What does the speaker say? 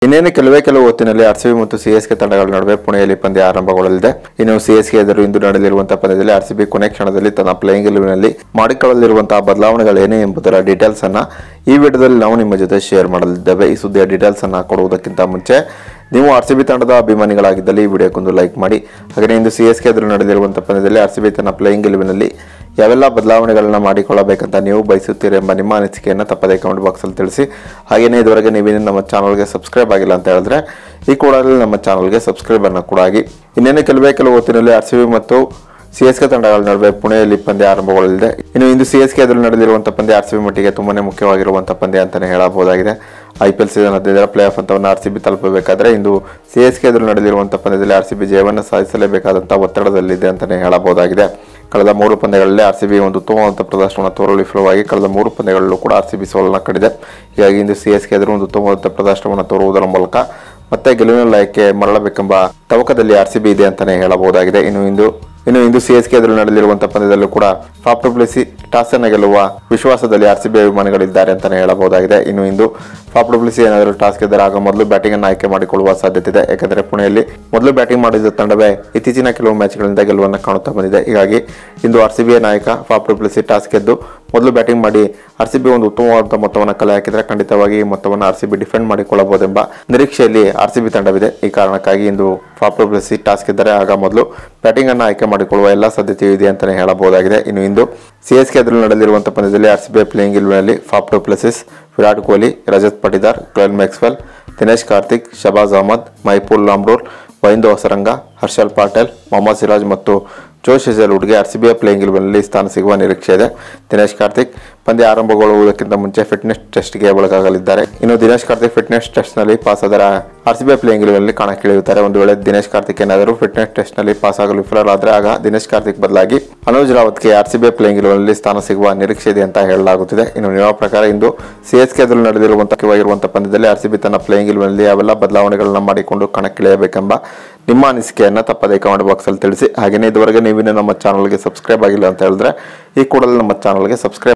ಇನ್ನೇನು ಕೆಲವೇ ಕೆಲವು ಹೊತ್ತಿನಲ್ಲಿ ಆರ್ ಸಿ ಬಿ ಮತ್ತು ಸಿಎಸ್ಕೆ ತಂಡಗಳ ನಡುವೆ ಪುಣೆಯಲ್ಲಿ ಪಂದ್ಯ ಆರಂಭಗೊಳ್ಳಲಿದೆ ಇನ್ನು ಸಿಎಸ್ಕೆ ಎದುರು ಇಂದು ನಡೆಯಲಿರುವಂತಹ ಪಂದ್ಯದಲ್ಲಿ ಆರ್ ಸಿ ಬಿ ಕೊನೆ ಕ್ಷಣದಲ್ಲಿ ತನ್ನ ಪ್ಲೇಯಿಂಗ್ ಎಲೆವೆನಲ್ಲಿ ಮಾಡಿಕೊಳ್ಳಲಿರುವಂತಹ ಬದಲಾವಣೆಗಳೇನು ಎಂಬುದರ ಡೀಟೇಲ್ಸ್ ಅನ್ನ ಈ ವಿಡಿಯೋದಲ್ಲಿ ನಾವು ನಿಮ್ಮ ಜೊತೆ ಶೇರ್ ಮಾಡಲಿದ್ದೇವೆ ಈ ಸುದ್ದಿಯ ಡೀಟೇಲ್ಸ್ ಅನ್ನ ಕೊಡುವುದಕ್ಕಿಂತ ಮುಂಚೆ ನೀವು ಆರ್ ಸಿ ಬಿ ತಂಡದ ಅಭಿಮಾನಿಗಳಾಗಿದ್ದಲ್ಲಿ ಈ ವಿಡಿಯೋಕ್ಕೊಂದು ಲೈಕ್ ಮಾಡಿ ಹಾಗೆ ಇಂದು ಸಿ ಎಸ್ ಕೆ ಎದುರು ನಡೆದಿರುವಂತಹ ಪಂದ್ಯದಲ್ಲಿ ಆರ್ ಸಿ ಬಿ ತನ್ನ ಪ್ಲೇಯಿಂಗ್ ಎಲೆವೆನಲ್ಲಿ ಯಾವೆಲ್ಲ ಬದಲಾವಣೆಗಳನ್ನ ಮಾಡಿಕೊಳ್ಳಬೇಕಂತ ನೀವು ಬಯಸುತ್ತೀರಿ ಎಂಬ ನಿಮ್ಮ ಅನಿಸಿಕೆಯನ್ನು ತಪ್ಪದೇ ಕಮೆಂಟ್ ಬಾಕ್ಸಲ್ಲಿ ತಿಳಿಸಿ ಹಾಗೆಯೇ ಇದುವರೆಗೆ ನೀವೇನು ನಮ್ಮ ಚಾನಲ್ಗೆ ಸಬ್ಸ್ಕ್ರೈಬ್ ಆಗಿಲ್ಲ ಅಂತ ಹೇಳಿದ್ರೆ ಈ ಕೂಡಲೇ ನಮ್ಮ ಚಾನಲ್ಗೆ ಸಬ್ಸ್ಕ್ರೈಬ್ ಅನ್ನು ಕೂಡ ಆಗಿ ಇನ್ನೇನು ಕೆಲವೇ ಕೆಲವು ಹೊತ್ತಿನಲ್ಲಿ ಆರ್ ಸಿ ಬಿ ಮತ್ತು ಸಿ ಎಸ್ ಕೆ ತಂಡಗಳ ನಡುವೆ ಪುಣೆಯಲ್ಲಿ ಪಂದ್ಯ ಆರಂಭಗೊಳ್ಳಲಿದೆ ಇನ್ನು ಇಂದು ಸಿ ಎಸ್ ಕೆ ಎದುರು ನಡೆದಿರುವಂತಹ ಪಂದ್ಯ ಆರ್ ಸಿ ಬಿ ಮಟ್ಟಿಗೆ ತುಂಬಾನೇ ಮುಖ್ಯವಾಗಿರುವಂತಹ ಪಂದ್ಯ ಅಂತಾನೆ ಹೇಳಬಹುದಾಗಿದೆ ಐ ಪಿ ಎಲ್ ಸೀಸನ್ ಹದಿನೈದರ ಪ್ಲೇ ಆಫ್ ಹಂತವನ್ನು ಆರ್ ಸಿ ಬಿ ತಲುಪಬೇಕಾದ್ರೆ ಇಂದು ಸಿ ಎಸ್ ಕೆ ಎದುರು ನಡೆದಿರುವಂತಹ ಪಂದ್ಯದಲ್ಲಿ ಆರ್ ಸಿ ಬಿ ಜಯವನ್ನು ಸಾಧಿಸಲೇಬೇಕಾದಂತಹ ಒತ್ತಡದಲ್ಲಿದೆ ಅಂತಾನೆ ಹೇಳಬಹುದಾಗಿದೆ ಕಳೆದ ಮೂರು ಪಂದ್ಯಗಳಲ್ಲಿ ಆರ್ ಸಿ ಬಿ ಒಂದು ಉತ್ತಮವಾದ ಪ್ರದರ್ಶನವನ್ನು ತೋರಲು ವಿಫಲವಾಗಿ ಕಳೆದ ಮೂರು ಪಂದ್ಯಗಳಲ್ಲೂ ಕೂಡ ಆರ್ ಸಿ ಬಿ ಸೋಲನ್ನು ಕಂಡಿದೆ ಹೀಗಾಗಿ ಇಂದು ಸಿ ಎಸ್ ಕೆ ಎದುರು ಒಂದು ಉತ್ತಮವಾದ ಪ್ರದರ್ಶನವನ್ನು ತೋರುವುದರ ಮೂಲಕ ಮತ್ತೆ ಗೆಲುವಿನ ಲಯಕ್ಕೆ ಮರಳಬೇಕೆಂಬ ತವಕದಲ್ಲಿ ಆರ್ ಸಿ ಬಿ ಇದೆ ಅಂತಾನೆ ಹೇಳಬಹುದಾಗಿದೆ ಇನ್ನು ಇಂದು ಇನ್ನು ಇಂದು ಸಿ ಎಸ್ ಕೆ ಎದುರು ನಡೆದಿರುವಂತಹ ಪಂದ್ಯದಲ್ಲೂ ಕೂಡ ಫಾಫ್ ಸಿ ಟಾಸ್ ಅನ್ನು ಗೆಲ್ಲುವ ವಿಶ್ವಾಸದಲ್ಲಿ ಆರ್ ಸಿ ಬಿ ಅಭಿಮಾನಿಗಳಿದ್ದಾರೆ ಅಂತಾನೆ ಹೇಳಬಹುದಾಗಿದೆ ಇನ್ನು ಇಂದು ಫಾಫ್ ಸಿ ಏನಾದರೂ ಟಾಸ್ ಗೆದ್ದರೆ ಆಗ ಮೊದಲು ಬ್ಯಾಟಿಂಗ್ ಅನ್ನು ಆಯ್ಕೆ ಮಾಡಿಕೊಳ್ಳುವ ಸಾಧ್ಯತೆ ಇದೆ ಯಾಕಂದರೆ ಪುಣೆಯಲ್ಲಿ ಮೊದಲು ಬ್ಯಾಟಿಂಗ್ ಮಾಡಿದ ತಂಡವೇ ಇತ್ತೀಚಿನ ಕೆಲವು ಮ್ಯಾಚ್ಗಳಿಂದ ಗೆಲುವನ್ನು ಕಾಣುತ್ತಾ ಬಂದಿದೆ ಹೀಗಾಗಿ ಇಂದು ಆರ್ ಸಿ ಬಿಯ ನಾಯಕ ಫಾಫ್ ಸಿ ಟಾಸ್ ಗೆದ್ದು ಮೊದಲು ಬ್ಯಾಟಿಂಗ್ ಮಾಡಿ ಆರ್ ಸಿ ಬಿ ಒಂದು ಉತ್ತಮವಾದ ಮೊತ್ತವನ್ನು ಕಲೆ ಹಾಕಿದರೆ ಖಂಡಿತವಾಗಿ ಈ ಮೊತ್ತವನ್ನು ಆರ್ ಸಿ ಬಿ ಡಿಫೆಂಡ್ ಮಾಡಿಕೊಳ್ಳಬಹುದೆಂಬ ನಿರೀಕ್ಷೆಯಲ್ಲಿ ಆರ್ ಸಿ ಬಿ ತಂಡವಿದೆ ಈ ಕಾರಣಕ್ಕಾಗಿ ಇಂದು ಫಾಫ್ ಸಿ ಟಾಸ್ ಗೆದ್ದರೆ ಆಗ ಮೊದಲು ಬ್ಯಾಟಿಂಗ್ ಅನ್ನು ಆಯ್ಕೆ ಮಾಡಿಕೊಳ್ಳುವ ಎಲ್ಲ ಸಾಧ್ಯತೆಯೂ ಇದೆ ಅಂತಾನೆ ಹೇಳಬಹುದಾಗಿದೆ ಇನ್ನು ಇಂದು ಸಿ ಎಸ್ ಕೆ ಎದುರು ನಡೆದಿರುವಂತಹ ಪಂದ್ಯದಲ್ಲಿ ಆರ್ ಸಿ ಬಿ ಪ್ಲೇಯಿಂಗ್ ಇಲ್ವೆನಲ್ಲಿ Faf Plessis Virat Kohli Rajat Patidar Glenn Maxwell Dinesh Karthik Shahbaz Ahmed Mahipal Lomror Wanindu Hasaranga Harshal Patel Mohammed Siraj ಮತ್ತು ಜೋಶ್ ಹೆಜಲ್ವುಡ್ಗೆ ಆರ್ ಸಿ ಬಿಯ ಪ್ಲೇಯಿಂಗ್ ಇಲ್ವೆನಲ್ಲಿ ಸ್ಥಾನ ಸಿಗುವ ನಿರೀಕ್ಷೆ ಇದೆ ದಿನೇಶ್ ಕಾರ್ತಿಕ್ ಪಂದ್ಯ ಆರಂಭಗೊಳ್ಳುವುದಕ್ಕಿಂತ ಮುಂಚೆ ಫಿಟ್ನೆಸ್ ಟೆಸ್ಟ್ಗೆ ಒಳಗಾಗಲಿದ್ದಾರೆ ಇನ್ನು ದಿನೇಶ್ ಕಾರ್ತಿಕ್ ಫಿಟ್ನೆಸ್ ಟೆಸ್ಟ್ನಲ್ಲಿ ಪಾಸ್ ಆದರೆ ಆರ್ ಸಿ ಬಿ ಪ್ಲೇಯಿಂಗ್ ಇಲ್ವೆನಲ್ಲಿ ಕಣಕ್ಕಿಳಿಯುತ್ತಾರೆ ಒಂದು ವೇಳೆ ದಿನೇಶ್ ಕಾರ್ತಿಕ್ ಏನಾದರೂ ಫಿಟ್ನೆಸ್ ಟೆಸ್ಟ್ನಲ್ಲಿ ಪಾಸ್ ಆಗಲು ವಿಫಲರಾದರೆ ಆಗ ದಿನೇಶ್ ಕಾರ್ತಿಕ್ ಬದಲಾಗಿ ಅನುಜ್ ರಾವತ್ಗೆ ಆರ್ ಸಿ ಬಿ ಪ್ಲೇಯಿಂಗ್ ಇಲ್ವೆನಲ್ಲಿ ಸ್ಥಾನ ಸಿಗುವ ನಿರೀಕ್ಷೆ ಇದೆ ಅಂತ ಹೇಳಲಾಗುತ್ತಿದೆ ಇನ್ನು ನಿಮ್ಮ ಪ್ರಕಾರ ಇಂದು ಸಿ ಎಸ್ ಕೆ ಎದುರು ನಡೆದಿರುವಂತಹ ಪಂದ್ಯದಲ್ಲಿ ಆರ್ ಸಿ ಬಿ ತನ್ನ ಪ್ಲೇಯಿಂಗ್ ಇಲ್ವೆನಲ್ಲಿ ಯಾವೆಲ್ಲ ಬದಲಾವಣೆಗಳನ್ನ ಮಾಡಿಕೊಂಡು ಕಣಕ್ಕಿಳಿಯಬೇಕೆಂಬ ನಿಮ್ಮ ಅನಿಸಿಕೆಯನ್ನು ತಪ್ಪದೇ ಕಮೆಂಟ್ ಬಾಕ್ಸಲ್ಲಿ ತಿಳಿಸಿ ಹಾಗೆಯೇ ಇದುವರೆಗೆ ನೀವಿನ್ನೂ ನಮ್ಮ ಚಾನಲ್ಗೆ ಸಬ್ಸ್ಕ್ರೈಬ್ ಆಗಿಲ್ಲ ಅಂತ ಹೇಳಿದ್ರೆ ಈ ಕೂಡಲೇ ನಮ್ಮ ಚಾನಲ್ಗೆ ಸಬ್ಸ್ಕ್ರೈಬ್